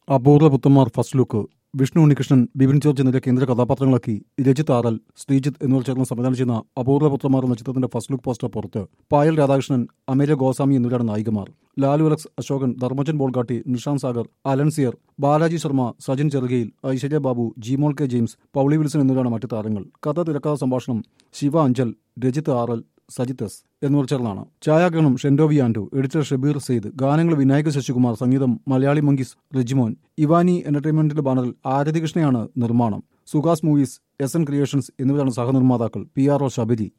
അപൂർവ Puthranmar first look Vishnu Unnikrishnan Bipin George എന്നിവരെ കേന്ദ്ര കഥാപാത്രങ്ങളാക്കി രജിത് ആറൽ ശ്രീജിത്ത് എന്നിവർ ചേർന്ന് സംവിധാനം ചെയ്യുന്ന അപൂർവ പുത്രന്മാർ എന്ന ചിത്രത്തിന്റെ ഫസ്റ്റ് ലുക്ക് പോസ്റ്റർ പുറത്ത് പായൽ രാധാകൃഷ്ണൻ അമേര ഗോസ്വാമി എന്നിവരാണ് നായികമാർ ലാലു അലക്സ് അശോകൻ ധർമ്മജൻ ബോൾഗാട്ടി നിഷാന്ത് സാഗർ അലൻസിയർ ബാലാജി ശർമ്മ സജിൻ ചെറുകയിൽ ഐശ്വര്യ ബാബു ജിമോൾ കെ ജെയിംസ് പൗളി വിൽസൺ എന്നിവരാണ് മറ്റു താരങ്ങൾ കഥ തിരക്കഥ സംഭാഷണം ശിവ അഞ്ചൽ രജിത്ത് ആറൽ സജിത് എസ് എന്നിവർ ചേർന്നാണ് ഛായാഗ്രഹണം ഷെൻഡോവി ആൻഡു എഡിറ്റർ ഷബീർ സെയ്ദ് ഗാനങ്ങൾ വിനായക ശശികുമാർ സംഗീതം മലയാളി മങ്കീസ് റിജിമോൻ ഇവാനി എന്റർടൈൻമെന്റിന്റെ ബാനറിൽ ആരതി കൃഷ്ണയാണ് നിർമ്മാണം Suhas movies S N creations എന്നിവരാണ് സഹനിർമ്മാതാക്കൾ പി ആർ ഒ ശബരി